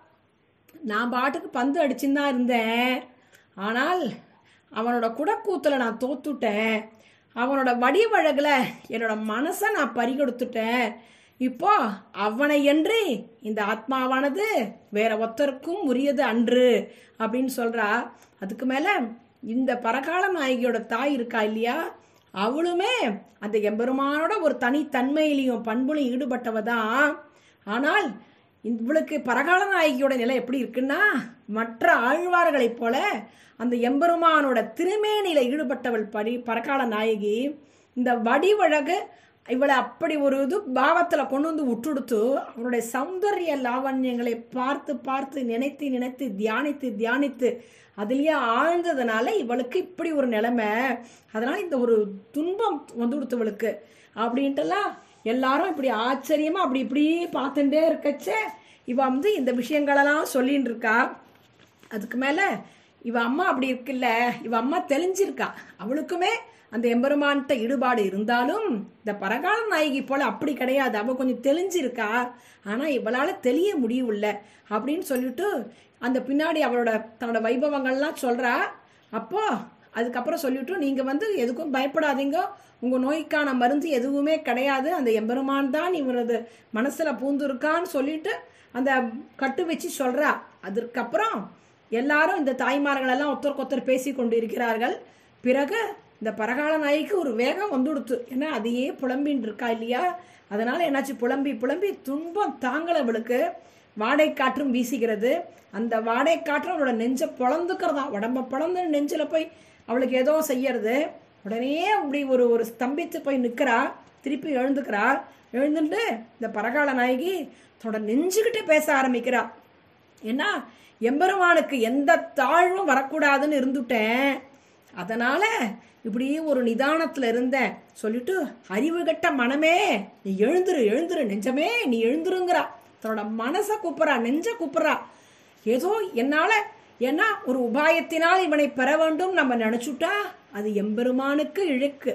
நான் பாட்டுக்கு பந்து அடிச்சுன்னு தான் இருந்தேன் ஆனால் அவனோட குடக்கூத்தில் நான் தோத்துட்டேன் அவனோட வடிவழகில் என்னோட மனசை நான் பறிகொடுத்துட்டேன் இப்போ அவனை என்று இந்த ஆத்மாவானது வேற ஒருத்தருக்கும் உரியது அன்று அப்படின்னு சொல்றா அதுக்கு மேல இந்த பரகால நாயகியோட தாய் இருக்கா இல்லையா அவளுமே அந்த எம்பெருமானோட ஒரு தனித்தன்மையிலையும் பண்புலையும் ஈடுபட்டவ தான் ஆனால் இவளுக்கு பரகால நாயகியோட நிலை எப்படி இருக்குன்னா மற்ற ஆழ்வார்களைப் போல அந்த எம்பெருமானோட திருமேனியில ஈடுபட்டவள் படி பரகால நாயகி இந்த வடிவழகு இவளை அப்படி ஒரு இது பாவத்தில் கொண்டு வந்து விட்டுடுத்து அவருடைய சௌந்தரிய லாவண்யங்களை பார்த்து பார்த்து நினைத்து நினைத்து தியானித்து தியானித்து அதுலேயே ஆழ்ந்ததுனால இவளுக்கு இப்படி ஒரு நிலைமை அதனால இந்த ஒரு துன்பம் வந்து கொடுத்தவளுக்கு அப்படின்ட்டுலாம் எல்லாரும் இப்படி ஆச்சரியமா அப்படி இப்படி பார்த்துட்டே இருக்கச்சே இவ வந்து இந்த விஷயங்களெல்லாம் சொல்லின்னு இருக்கா அதுக்கு மேலே இவ அம்மா அப்படி இருக்குல்ல இவ அம்மா தெளிஞ்சிருக்கா அவளுக்குமே அந்த எம்பெருமான்கிட்ட ஈடுபாடு இருந்தாலும் இந்த பரகால நாயகி போல அப்படி கிடையாது அவ கொஞ்சம் தெளிஞ்சிருக்கா ஆனா இவளால தெளிய முடியவில்ல அப்படின்னு சொல்லிட்டு அந்த பின்னாடி அவளோட தன்னோட வைபவங்கள்லாம் சொல்றா அப்போ அதுக்கப்புறம் சொல்லிட்டு நீங்க வந்து எதுக்கும் பயப்படாதீங்க உங்க நோய்க்கான மருந்து எதுவுமே கிடையாது அந்த எம்பெருமான் தான் இவரது மனசுல பூந்துருக்கான்னு சொல்லிட்டு அந்த கட்டு வச்சு சொல்றா அதற்கப்புறம் எல்லாரும் இந்த தாய்மார்கள் எல்லாம் ஒருத்தருக்கு ஒருத்தர் பேசி கொண்டு இருக்கிறார்கள் பிறகு இந்த பரகால நாய்க்கு ஒரு வேகம் வந்துடுத்து ஏன்னா அதையே புலம்பின்னு இருக்கா இல்லையா அதனால என்னாச்சு புலம்பி புலம்பி துன்பம் தாங்கல அவளுக்கு வாடை காற்றும் வீசுகிறது அந்த வாடை காற்றும் அவளோட நெஞ்ச பொழந்துக்கிறதா உடம்ப பொழந்து நெஞ்சில் போய் அவளுக்கு ஏதோ செய்யறது உடனே அப்படி ஒரு ஒரு ஸ்தம்பித்து போய் நிற்கிறா திருப்பி எழுந்துக்கிறா எழுந்துட்டு இந்த பரகால நாயகி தன்னோட நெஞ்சுக்கிட்டே பேச ஆரம்பிக்கிறா ஏன்னா எம்பெருமானுக்கு எந்த தாழ்வும் வரக்கூடாதுன்னு இருந்துட்டேன் அதனால இப்படியே ஒரு நிதானத்துல இருந்தேன் சொல்லிட்டு அறிவு கட்ட மனமே நீ எழுந்துரு எழுந்துரு நெஞ்சமே நீ எழுந்துருங்கிறா தன்னோட மனசை கூப்பிட்றா நெஞ்ச கூப்பிட்றா ஏதோ என்னால ஏன்னா ஒரு உபாயத்தினால் இவனை பெற வேண்டும் நம்ம நினைச்சுட்டா அது எம்பெருமானுக்கு இழுக்கு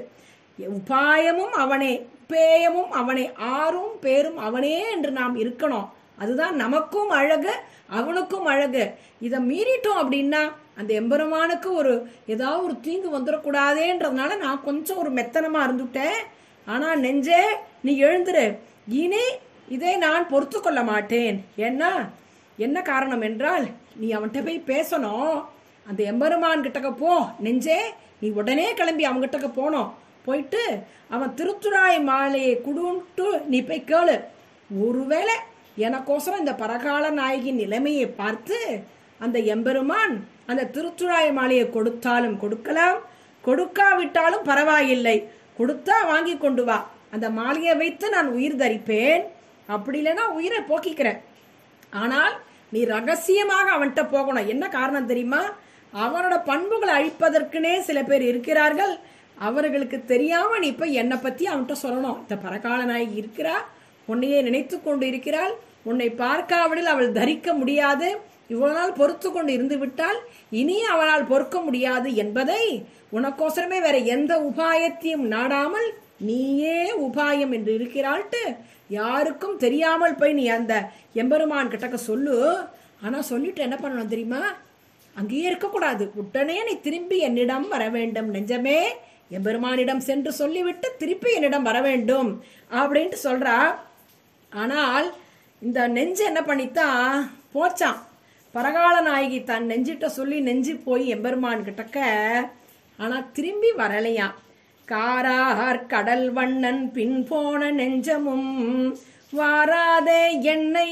உபாயமும் அவனே பேயமும் அவனே ஆறும் பேரும் அவனே என்று நாம் இருக்கணும் அதுதான் நமக்கும் அழகு அவனுக்கும் அழகு இதை மீறிட்டோம் அப்படின்னா அந்த எம்பெருமானுக்கு ஒரு ஏதாவது ஒரு தீங்கு வந்துடக்கூடாதேன்றதுனால நான் கொஞ்சம் ஒரு மெத்தனமா இருந்துட்டேன் ஆனா நெஞ்சே நீ எழுந்துரு இனி இதை நான் பொறுத்து கொள்ள மாட்டேன் ஏன்னா என்ன காரணம் என்றால் நீ அவன்கிட்ட போய் பேசணும் அந்த எம்பெருமான் கிட்டக்க போ நெஞ்சே நீ உடனே கிளம்பி அவன்கிட்டக்க போனோம் போயிட்டு அவன் திருத்துறாய் மாலையை குடுன்ட்டு நீ போய் கேளு ஒருவேளை எனக்கோசரம் இந்த பரகால நாயகின் நிலைமையை பார்த்து அந்த எம்பெருமான் அந்த திருத்துழாய் மாலையை கொடுத்தாலும் கொடுக்கலாம் கொடுக்காவிட்டாலும் பரவாயில்லை கொடுத்தா வாங்கி கொண்டு வா அந்த மாலையை வைத்து நான் உயிர் தரிப்பேன் அப்படி இல்லைன்னா உயிரை போக்கிக்கிறேன் ஆனால் நீ ரகசியமாக அவன்கிட்ட போகணும் என்ன காரணம் தெரியுமா அவனோட பண்புகளை அழிப்பதற்குனே சில பேர் இருக்கிறார்கள் அவர்களுக்கு தெரியாம நீ இப்ப என்னை பத்தி அவன்கிட்ட சொல்லணும் இந்த பரகால நாயகி இருக்கிறா உன்னையே நினைத்து கொண்டு இருக்கிறாள் உன்னை பார்க்காவிடில் அவள் தரிக்க முடியாது இவ்வளவு நாள் பொறுத்து கொண்டு இருந்து விட்டால் இனி அவளால் பொறுக்க முடியாது என்பதை உனக்கோசரமே வேற எந்த உபாயத்தையும் நாடாமல் நீயே உபாயம் என்று இருக்கிறாள்ட்டு யாருக்கும் தெரியாமல் போய் நீ அந்த எம்பெருமான் கிட்டக்க சொல்லு ஆனா சொல்லிட்டு என்ன பண்ணணும் தெரியுமா அங்கேயே இருக்கக்கூடாது உடனே நீ திரும்பி என்னிடம் வர வேண்டும் நெஞ்சமே எம்பெருமானிடம் சென்று சொல்லிவிட்டு திருப்பி என்னிடம் வர வேண்டும் அப்படின்ட்டு சொல்றா ஆனால் இந்த நெஞ்சு என்ன பண்ணித்தான் போச்சான் பரகால நாயகி தன் நெஞ்சிட்ட சொல்லி நெஞ்சு போய் எம்பெருமான் கிட்டக்க ஆனா திரும்பி வரலையாம் காரார் கடல் வண்ணன் பின் போன நெஞ்சமும் வாராதே என்னை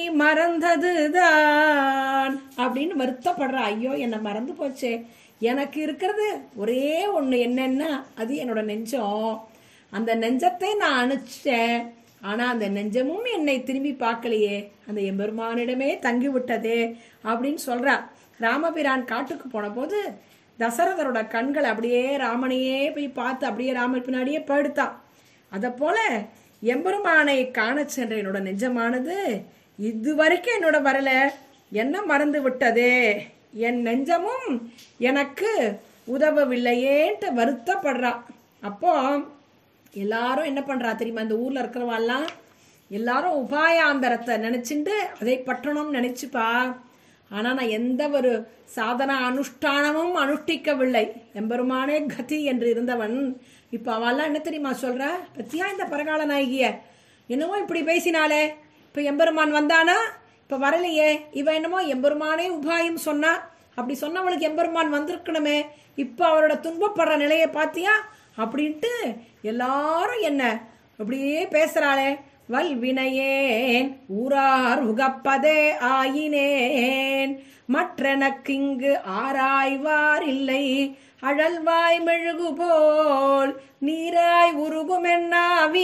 மறந்ததுதான் அப்படின்னு வருத்தப்படுறா ஐயோ என்னை மறந்து போச்சே எனக்கு இருக்கிறது ஒரே ஒண்ணு என்னன்னா அது என்னோட நெஞ்சம் அந்த நெஞ்சத்தை நான் அனுப்பிச்சேன் ஆனா அந்த நெஞ்சமும் என்னை திரும்பி பார்க்கலையே அந்த எம்பெருமானிடமே தங்கி விட்டதே அப்படின்னு சொல்றா ராமபிரான் காட்டுக்கு போன போது தசரதரோட கண்கள் அப்படியே ராமனையே போய் பார்த்து அப்படியே ராமர் பின்னாடியே படுத்தான் அதை போல எம்பெருமானை காணச் சென்ற என்னோட நெஞ்சமானது இதுவரைக்கும் என்னோட வரல என்ன மறந்து விட்டதே என் நெஞ்சமும் எனக்கு உதவவில்லையேன்ட்டு வருத்தப்படுறா அப்போ எல்லாரும் என்ன பண்றா தெரியுமா இந்த ஊர்ல இருக்கிறவாள்லாம் எல்லாரும் உபாயாந்தரத்தை நினைச்சுட்டு அதை பற்றணும்னு நினைச்சுப்பா ஆனா நான் எந்த ஒரு சாதன அனுஷ்டானமும் அனுஷ்டிக்கவில்லை எம்பெருமானே கதி என்று இருந்தவன் இப்ப அவெல்லாம் என்ன தெரியுமா சொல்ற பத்தியா இந்த பரகால நாயகிய என்னவோ இப்படி பேசினாலே இப்ப எம்பெருமான் வந்தானா இப்ப வரலையே இவ என்னமோ எம்பெருமானே உபாயம் சொன்னா அப்படி சொன்னவளுக்கு எம்பெருமான் வந்திருக்கணுமே இப்ப அவரோட துன்பப்படுற நிலையை பாத்தியா அப்படின்ட்டு எல்லாரும் என்ன அப்படியே பேசுறாளே வல்வினையேன் ஊரார் உகப்பதே ஆயினேன் மற்றெனக்கிங்கு ஆராய்வார் இல்லை அழல்வாய் மெழுகு போல் நீராய் உருகுமென்னாவி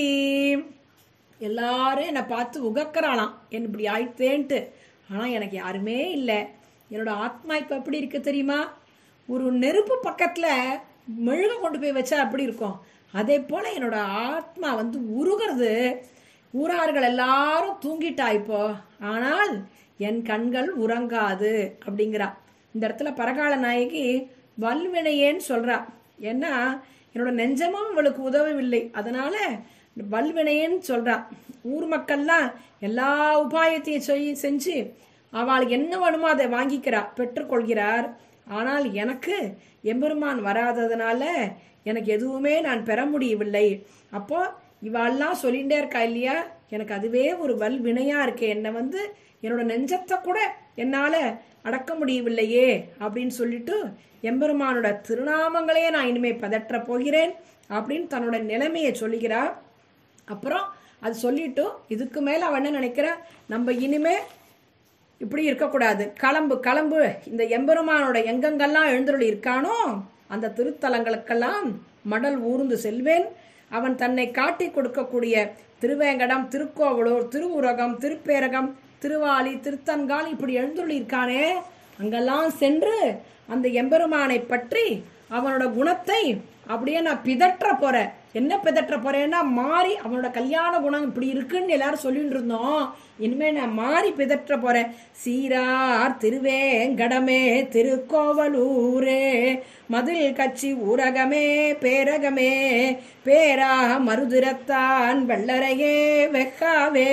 எல்லாரும் என்னை பார்த்து உகக்கிறாளாம் என்ன இப்படி ஆயிட்டேன்ட்டு ஆனால் எனக்கு யாருமே இல்லை என்னோட ஆத்மா இப்போ எப்படி இருக்கு தெரியுமா ஒரு நெருப்பு பக்கத்தில் மெழுக கொண்டு போய் வச்சா அப்படி இருக்கும் அதே போல என்னோட ஆத்மா வந்து உருகிறது ஊரார்கள் எல்லாரும் தூங்கிட்டா இப்போ ஆனால் என் கண்கள் உறங்காது அப்படிங்கிறா இந்த இடத்துல பரகால நாயகி வல்வினையேன்னு சொல்றா ஏன்னா என்னோட நெஞ்சமும் இவளுக்கு உதவவில்லை அதனால வல்வினையேன்னு சொல்றா ஊர் மக்கள்லாம் எல்லா உபாயத்தையும் செய்- செஞ்சு அவளுக்கு என்ன வேணுமோ அதை வாங்கிக்கிறா பெற்றுக்கொள்கிறார் ஆனால் எனக்கு எம்பெருமான் வராததுனால எனக்கு எதுவுமே நான் பெற முடியவில்லை அப்போ இவாள்லாம் சொல்லிகிட்டே இருக்கா இல்லையா எனக்கு அதுவே ஒரு வல் வினையா இருக்கு என்னை வந்து என்னோட நெஞ்சத்தை கூட என்னால அடக்க முடியவில்லையே அப்படின்னு சொல்லிட்டு எம்பெருமானோட திருநாமங்களே நான் இனிமே பதற்ற போகிறேன் அப்படின்னு தன்னோட நிலைமையை சொல்லுகிறா அப்புறம் அது சொல்லிட்டு இதுக்கு மேல அவன் என்ன நினைக்கிறா நம்ம இனிமே இப்படி இருக்கக்கூடாது கிளம்பு கிளம்பு இந்த எம்பெருமானோட எங்கெங்கெல்லாம் எழுந்தருளி இருக்கானோ அந்த திருத்தலங்களுக்கெல்லாம் மடல் ஊர்ந்து செல்வேன் அவன் தன்னை காட்டி கொடுக்கக்கூடிய திருவேங்கடம் திருக்கோவலூர் திருவுரகம் திருப்பேரகம் திருவாலி திருத்தன்கால் இப்படி எழுந்துள்ளி இருக்கானே அங்கெல்லாம் சென்று அந்த எம்பெருமானை பற்றி அவனோட குணத்தை அப்படியே நான் பிதற்ற போறேன் என்ன பிதற்ற போறேன்னா மாறி அவனோட கல்யாண குணம் இப்படி இருக்குன்னு எல்லாரும் சொல்லிட்டு இருந்தோம் இனிமே நான் மாறி பிதற்ற போறேன் சீரார் திருவேங்கடமே திருக்கோவலூரே மதில் கட்சி ஊரகமே பேரகமே பேரா மருதுரத்தான் வெள்ளரையே வெக்காவே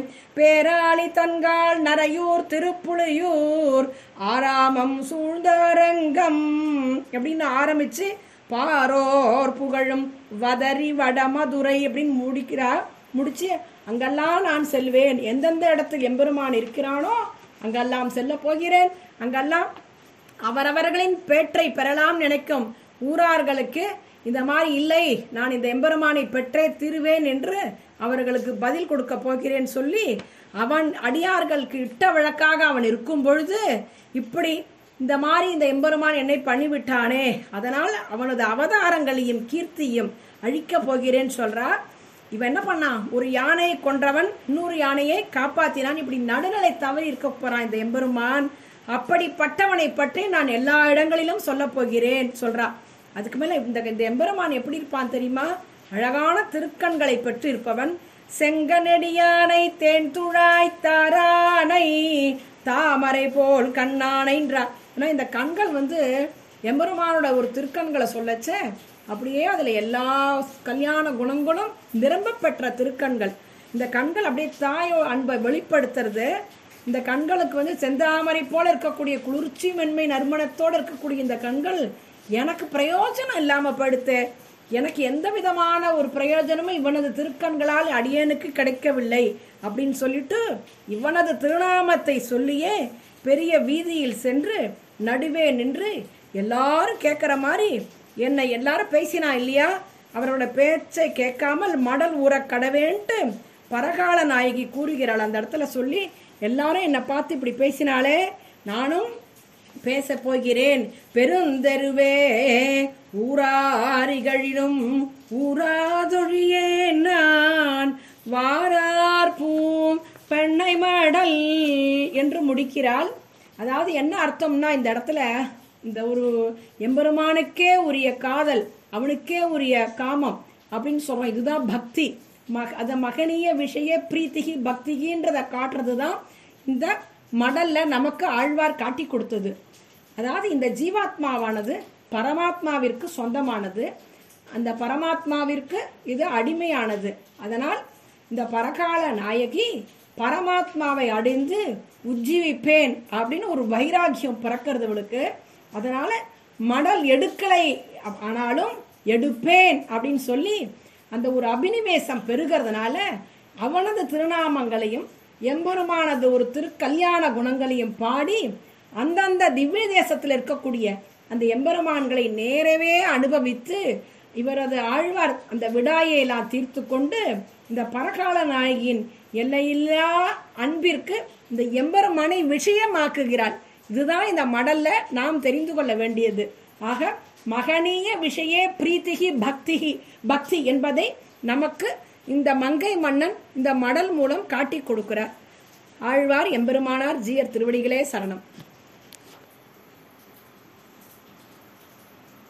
பேராளி தன்கால் நரையூர் திருப்புளியூர் ஆராமம் சூழ்ந்தரங்கம் அப்படின்னு ஆரம்பிச்சு பாரோர் புகழும் வதரி வடமதுரை அப்படின்னு முடிக்கிறா முடிச்சு அங்கெல்லாம் நான் செல்வேன் எந்தெந்த இடத்தில் எம்பெருமான் இருக்கிறானோ அங்கெல்லாம் செல்ல போகிறேன் அங்கெல்லாம் அவரவர்களின் பேற்றை பெறலாம் நினைக்கும் ஊரார்களுக்கு இந்த மாதிரி இல்லை நான் இந்த எம்பெருமானை பெற்றே தீருவேன் என்று அவர்களுக்கு பதில் கொடுக்க போகிறேன் சொல்லி அவன் அடியார்களுக்கு இட்ட வழக்காக அவன் இருக்கும் பொழுது இப்படி இந்த மாதிரி இந்த எம்பெருமான் என்னை பண்ணிவிட்டானே அதனால் அவனது அவதாரங்களையும் கீர்த்தியும் அழிக்கப் போகிறேன் சொல்றா இவன் என்ன பண்ணான் ஒரு யானையை கொன்றவன் இன்னொரு யானையை காப்பாத்தினான் இப்படி நடுநிலை தவறி இருக்க போறான் இந்த எம்பெருமான் அப்படிப்பட்டவனை பற்றி நான் எல்லா இடங்களிலும் சொல்ல போகிறேன் சொல்றா அதுக்கு மேல இந்த இந்த எம்பெருமான் எப்படி இருப்பான் தெரியுமா அழகான திருக்கண்களை பெற்று இருப்பவன் செங்கனடியானை தேன் துழாய் தாரானை தாமரை போல் கண்ணானைன்றா ஏன்னா இந்த கண்கள் வந்து எம்பெருமானோட ஒரு திருக்கண்களை சொல்லச்ச அப்படியே அதுல எல்லா கல்யாண குணங்களும் நிரம்ப பெற்ற திருக்கண்கள் இந்த கண்கள் அப்படியே தாயோ அன்பை வெளிப்படுத்துறது இந்த கண்களுக்கு வந்து செந்தாமரை போல இருக்கக்கூடிய குளிர்ச்சி மென்மை நறுமணத்தோட இருக்கக்கூடிய இந்த கண்கள் எனக்கு பிரயோஜனம் இல்லாம படுத்து எனக்கு எந்த விதமான ஒரு பிரயோஜனமும் இவனது திருக்கண்களால் அடியனுக்கு கிடைக்கவில்லை அப்படின்னு சொல்லிட்டு இவனது திருநாமத்தை சொல்லியே பெரிய வீதியில் சென்று நடுவே நின்று எல்லாரும் கேட்குற மாதிரி என்னை எல்லாரும் பேசினா இல்லையா அவரோட பேச்சை கேட்காமல் மடல் ஊற கடவேன்ட்டு பரகால நாயகி கூறுகிறாள் அந்த இடத்துல சொல்லி எல்லாரும் என்னை பார்த்து இப்படி பேசினாலே நானும் பேச போகிறேன் பெருந்தெருவே ஊராரிகளிலும் ஊராதொழியே நான் வாரார் பூம் பெண்ணை மடல் என்று முடிக்கிறாள் அதாவது என்ன அர்த்தம்னா இந்த இடத்துல இந்த ஒரு எம்பெருமானுக்கே உரிய காதல் அவனுக்கே உரிய காமம் அப்படின்னு சொல்றோம் இதுதான் பக்தி மக அந்த மகனிய விஷய பிரீத்திகி பக்திகின்றதை காட்டுறது தான் இந்த மடல்ல நமக்கு ஆழ்வார் காட்டி கொடுத்தது அதாவது இந்த ஜீவாத்மாவானது பரமாத்மாவிற்கு சொந்தமானது அந்த பரமாத்மாவிற்கு இது அடிமையானது அதனால் இந்த பரகால நாயகி பரமாத்மாவை அடைந்து உஜ்ஜீவிப்பேன் அப்படின்னு ஒரு வைராக்கியம் பிறக்கிறது இவளுக்கு அதனால மடல் எடுக்கலை ஆனாலும் எடுப்பேன் அப்படின்னு சொல்லி அந்த ஒரு அபினிவேசம் பெருகிறதுனால அவனது திருநாமங்களையும் எம்பெருமானது ஒரு திருக்கல்யாண குணங்களையும் பாடி அந்தந்த திவ்ய தேசத்தில் இருக்கக்கூடிய அந்த எம்பெருமான்களை நேரவே அனுபவித்து இவரது ஆழ்வார் அந்த விடாயை எல்லாம் தீர்த்து கொண்டு இந்த பரகால நாயகியின் எல்லையில்லா அன்பிற்கு இந்த எம்பெருமானை விஷயமாக்குகிறாள் இதுதான் இந்த மடல்ல நாம் தெரிந்து கொள்ள வேண்டியது ஆக மகனீய விஷய பிரீத்திகி பக்திகி பக்தி என்பதை நமக்கு இந்த மங்கை மன்னன் இந்த மடல் மூலம் காட்டி கொடுக்கிறார் ஆழ்வார் எம்பெருமானார் ஜீயர் திருவடிகளே சரணம்